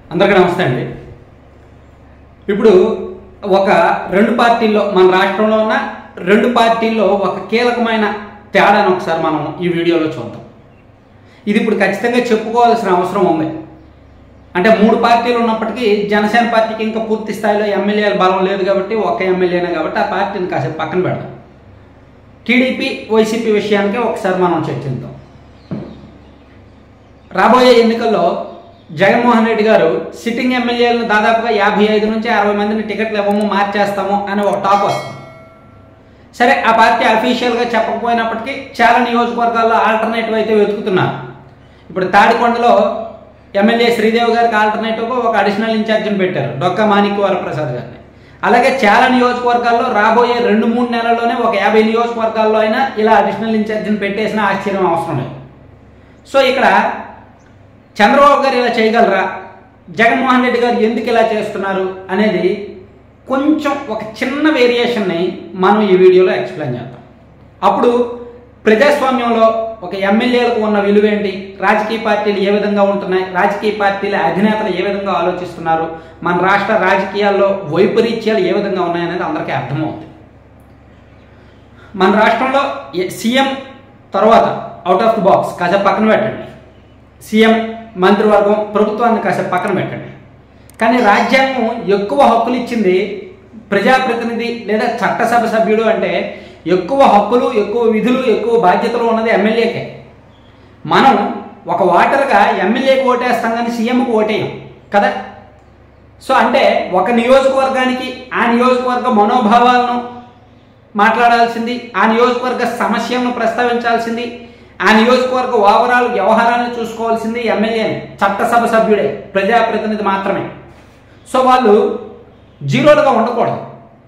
అందరికీ నమస్తే అండి ఇప్పుడు ఒక రెండు పార్టీల్లో మన రాష్ట్రంలో ఉన్న రెండు పార్టీల్లో ఒక కీలకమైన తేడాను ఒకసారి మనం ఈ వీడియోలో చూద్దాం ఇది ఇప్పుడు ఖచ్చితంగా చెప్పుకోవాల్సిన అవసరం ఉంది అంటే మూడు పార్టీలు ఉన్నప్పటికీ జనసేన పార్టీకి ఇంకా పూర్తి స్థాయిలో ఎమ్మెల్యేల బలం లేదు కాబట్టి ఒక ఎమ్మెల్యేనే కాబట్టి ఆ పార్టీని కాసేపు పక్కన పెడదాం టీడీపీ వైసీపీ విషయానికి ఒకసారి మనం చర్చిద్దాం రాబోయే ఎన్నికల్లో జగన్మోహన్ రెడ్డి గారు సిట్టింగ్ ఎమ్మెల్యేలను దాదాపుగా యాభై ఐదు నుంచి అరవై మందిని టికెట్లు ఇవ్వము మార్చేస్తాము అని ఒక టాక్ వస్తుంది సరే ఆ పార్టీ అఫీషియల్గా చెప్పకపోయినప్పటికీ చాలా నియోజకవర్గాల్లో ఆల్టర్నేటివ్ అయితే వెతుకుతున్నారు ఇప్పుడు తాడికొండలో ఎమ్మెల్యే శ్రీదేవి గారికి ఆల్టర్నేటివ్గా ఒక అడిషనల్ ఇన్ఛార్జిని పెట్టారు డొక్క మాణిక్య వరప్రసాద్ గారిని అలాగే చాలా నియోజకవర్గాల్లో రాబోయే రెండు మూడు నెలల్లోనే ఒక యాభై నియోజకవర్గాల్లో అయినా ఇలా అడిషనల్ ఇన్ఛార్జిని పెట్టేసిన ఆశ్చర్యం అవసరం లేదు సో ఇక్కడ చంద్రబాబు గారు ఇలా చేయగలరా జగన్మోహన్ రెడ్డి గారు ఎందుకు ఇలా చేస్తున్నారు అనేది కొంచెం ఒక చిన్న వేరియేషన్ని మనం ఈ వీడియోలో ఎక్స్ప్లెయిన్ చేద్దాం అప్పుడు ప్రజాస్వామ్యంలో ఒక ఎమ్మెల్యేలకు ఉన్న విలువేంటి రాజకీయ పార్టీలు ఏ విధంగా ఉంటున్నాయి రాజకీయ పార్టీల అధినేతలు ఏ విధంగా ఆలోచిస్తున్నారు మన రాష్ట్ర రాజకీయాల్లో వైపరీత్యాలు ఏ విధంగా ఉన్నాయనేది అందరికీ అర్థమవుతుంది మన రాష్ట్రంలో ఏ- సీఎం తర్వాత అవుట్ ఆఫ్ ది బాక్స్ కాసేపు పక్కన పెట్టండి సీఎం మంత్రివర్గం ప్రభుత్వాన్ని కాసేపు పక్కన పెట్టండి కానీ రాజ్యాంగం ఎక్కువ హక్కులు ఇచ్చింది ప్రజాప్రతినిధి లేదా చట్టసభ సభ్యుడు అంటే ఎక్కువ హక్కులు ఎక్కువ విధులు ఎక్కువ బాధ్యతలు ఉన్నది ఎమ్మెల్యేకే మనం ఒక ఓటర్గా ఎమ్మెల్యేకి ఓటేస్తాం కానీ సీఎంకి ఓటేయం కదా సో అంటే ఒక నియోజకవర్గానికి ఆ నియోజకవర్గ మనోభావాలను మాట్లాడాల్సింది ఆ నియోజకవర్గ సమస్యలను ప్రస్తావించాల్సింది ఆ నియోజకవర్గ ఓవరాల్ వ్యవహారాన్ని చూసుకోవాల్సింది ఎమ్మెల్యేని చట్టసభ సభ్యుడే ప్రజాప్రతినిధి మాత్రమే సో వాళ్ళు జీరోలుగా ఉండకూడదు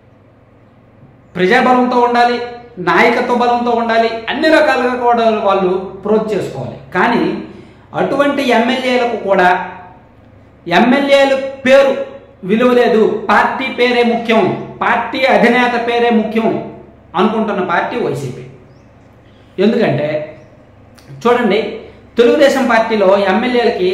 ప్రజాబలంతో ఉండాలి నాయకత్వ బలంతో ఉండాలి అన్ని రకాలుగా కూడా వాళ్ళు ప్రోత్ చేసుకోవాలి కానీ అటువంటి ఎమ్మెల్యేలకు కూడా ఎమ్మెల్యేల పేరు విలువ లేదు పార్టీ పేరే ముఖ్యం పార్టీ అధినేత పేరే ముఖ్యం అనుకుంటున్న పార్టీ వైసీపీ ఎందుకంటే చూడండి తెలుగుదేశం పార్టీలో ఎమ్మెల్యేలకి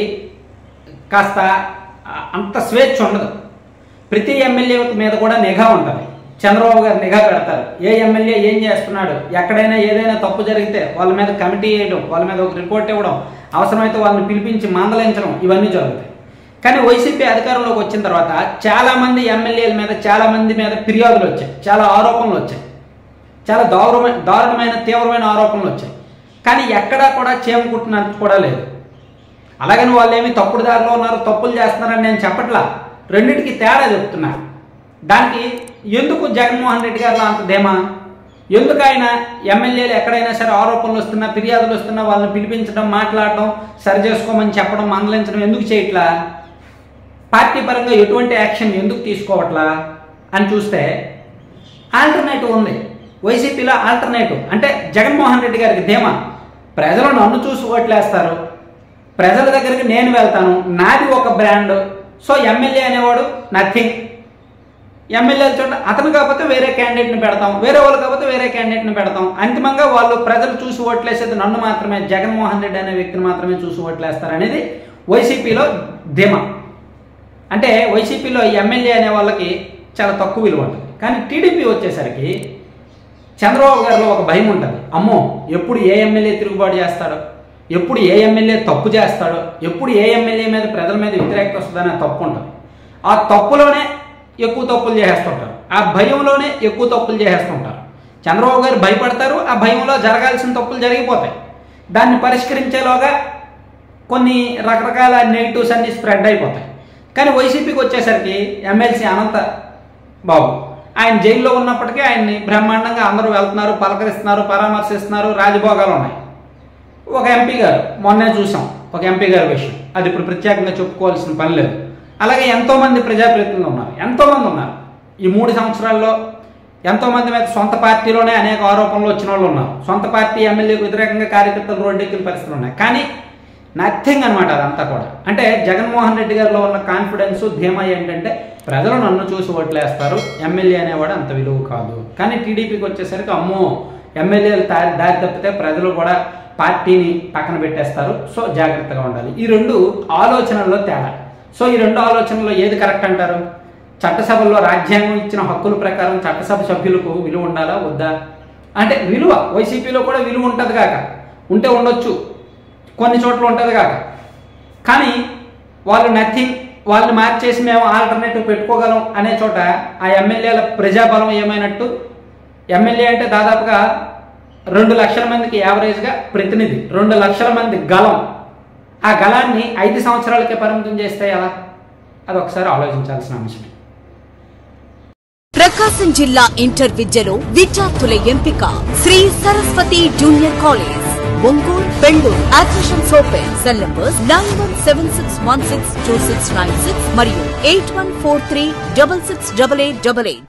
కాస్త ఆ, అంత స్వేచ్ఛ ఉండదు ప్రతి ఎమ్మెల్యే మీద కూడా నిఘా ఉంటుంది చంద్రబాబు గారు నిఘా పెడతారు ఏ ఎమ్మెల్యే ఏం చేస్తున్నాడు ఎక్కడైనా ఏదైనా తప్పు జరిగితే వాళ్ళ మీద కమిటీ వేయడం వాళ్ళ మీద ఒక రిపోర్ట్ ఇవ్వడం అవసరమైతే వాళ్ళని పిలిపించి మందలించడం ఇవన్నీ జరుగుతాయి కానీ వైసీపీ అధికారంలోకి వచ్చిన తర్వాత చాలా మంది ఎమ్మెల్యేల మీద చాలా మంది మీద ఫిర్యాదులు వచ్చాయి చాలా ఆరోపణలు వచ్చాయి చాలా దారుణమైన దారుణమైన తీవ్రమైన ఆరోపణలు వచ్చాయి కానీ ఎక్కడా కూడా చీమ కుట్టినట్టు కూడా లేదు అలాగని వాళ్ళు ఏమి తప్పుడు దారిలో ఉన్నారు తప్పులు చేస్తున్నారని నేను చెప్పట్లా రెండింటికి తేడా చెప్తున్నా దానికి ఎందుకు జగన్మోహన్ రెడ్డి గారిలో అంత ధీమా ఎందుకు ఆయన ఎమ్మెల్యేలు ఎక్కడైనా సరే ఆరోపణలు వస్తున్నా ఫిర్యాదులు వస్తున్నా వాళ్ళని పిలిపించడం మాట్లాడడం సరి చేసుకోమని చెప్పడం మందలించడం ఎందుకు చేయట్లా పార్టీ పరంగా ఎటువంటి యాక్షన్ ఎందుకు తీసుకోవట్లా అని చూస్తే ఆల్టర్నేటివ్ ఉంది వైసీపీలో ఆల్టర్నేటివ్ అంటే జగన్మోహన్ రెడ్డి గారికి ధీమా ప్రజలు నన్ను చూసి ఓట్లేస్తారు ప్రజల దగ్గరికి నేను వెళ్తాను నాది ఒక బ్రాండ్ సో ఎమ్మెల్యే అనేవాడు నథింగ్ ఎమ్మెల్యేలు చూడ అతను కాకపోతే వేరే క్యాండిడేట్ని పెడతాం వేరే వాళ్ళు కాకపోతే వేరే క్యాండిడేట్ని పెడతాం అంతిమంగా వాళ్ళు ప్రజలు చూసి ఓట్లేసేది నన్ను మాత్రమే జగన్మోహన్ రెడ్డి అనే వ్యక్తిని మాత్రమే చూసి ఓట్లేస్తారు అనేది వైసీపీలో ధీమా అంటే వైసీపీలో ఎమ్మెల్యే అనే వాళ్ళకి చాలా తక్కువ విలువ ఉంటుంది కానీ టీడీపీ వచ్చేసరికి చంద్రబాబు గారిలో ఒక భయం ఉంటుంది అమ్మో ఎప్పుడు ఏ ఎమ్మెల్యే తిరుగుబాటు చేస్తాడో ఎప్పుడు ఏ ఎమ్మెల్యే తప్పు చేస్తాడో ఎప్పుడు ఏ ఎమ్మెల్యే మీద ప్రజల మీద వ్యతిరేకత వస్తుందనే తప్పు ఉంటుంది ఆ తప్పులోనే ఎక్కువ తప్పులు చేసేస్తుంటారు ఆ భయంలోనే ఎక్కువ తప్పులు చేసేస్తుంటారు చంద్రబాబు గారు భయపడతారు ఆ భయంలో జరగాల్సిన తప్పులు జరిగిపోతాయి దాన్ని పరిష్కరించేలోగా కొన్ని రకరకాల నెగిటివ్స్ అన్ని స్ప్రెడ్ అయిపోతాయి కానీ వైసీపీకి వచ్చేసరికి ఎమ్మెల్సీ అనంత బాబు ఆయన జైల్లో ఉన్నప్పటికీ ఆయన్ని బ్రహ్మాండంగా అందరూ వెళ్తున్నారు పలకరిస్తున్నారు పరామర్శిస్తున్నారు రాజభోగాలు ఉన్నాయి ఒక ఎంపీ గారు మొన్నే చూసాం ఒక ఎంపీ గారి విషయం అది ఇప్పుడు ప్రత్యేకంగా చెప్పుకోవాల్సిన పని లేదు అలాగే ఎంతో మంది ప్రజాప్రతినిధులు ఉన్నారు ఎంతో మంది ఉన్నారు ఈ మూడు సంవత్సరాల్లో ఎంతో మంది మీద సొంత పార్టీలోనే అనేక ఆరోపణలు వచ్చిన వాళ్ళు ఉన్నారు సొంత పార్టీ ఎమ్మెల్యేకు వ్యతిరేకంగా కార్యకర్తలు రోడ్డెక్కిన పరిస్థితులు ఉన్నాయి కానీ నథింగ్ అనమాట అదంతా కూడా అంటే జగన్మోహన్ రెడ్డి గారిలో ఉన్న కాన్ఫిడెన్స్ ధీమా ఏంటంటే ప్రజలు నన్ను చూసి ఓట్లేస్తారు ఎమ్మెల్యే అనేవాడు అంత విలువ కాదు కానీ టీడీపీకి వచ్చేసరికి అమ్మో ఎమ్మెల్యేలు దారి దారి తప్పితే ప్రజలు కూడా పార్టీని పక్కన పెట్టేస్తారు సో జాగ్రత్తగా ఉండాలి ఈ రెండు ఆలోచనల్లో తేడా సో ఈ రెండు ఆలోచనలో ఏది కరెక్ట్ అంటారు చట్టసభల్లో రాజ్యాంగం ఇచ్చిన హక్కుల ప్రకారం చట్టసభ సభ్యులకు విలువ ఉండాలా వద్దా అంటే విలువ వైసీపీలో కూడా విలువ ఉంటుంది కాక ఉంటే ఉండొచ్చు కొన్ని చోట్ల ఉంటుంది కాక కానీ వాళ్ళు నథింగ్ వాళ్ళని మార్చేసి మేము ఆల్టర్నేటివ్ పెట్టుకోగలం అనే చోట ఆ ఎమ్మెల్యేల ప్రజాబలం ఏమైనట్టు ఎమ్మెల్యే అంటే దాదాపుగా రెండు లక్షల మందికి యావరేజ్గా ప్రతినిధి రెండు లక్షల మంది గలం ఆ గలాన్ని ఐదు సంవత్సరాలకే పరిమితం చేస్తే ఎలా అది ఒకసారి ఆలోచించాల్సిన అంశం ప్రకాశం జిల్లా ఇంటర్ విద్యలో విద్యార్థుల ఎంపిక Sri Saraswathi junior college Ongole Bengaluru admissions open cell numbers nine one seven six one six two six nine six మరియు eight one four three double six double eight double eight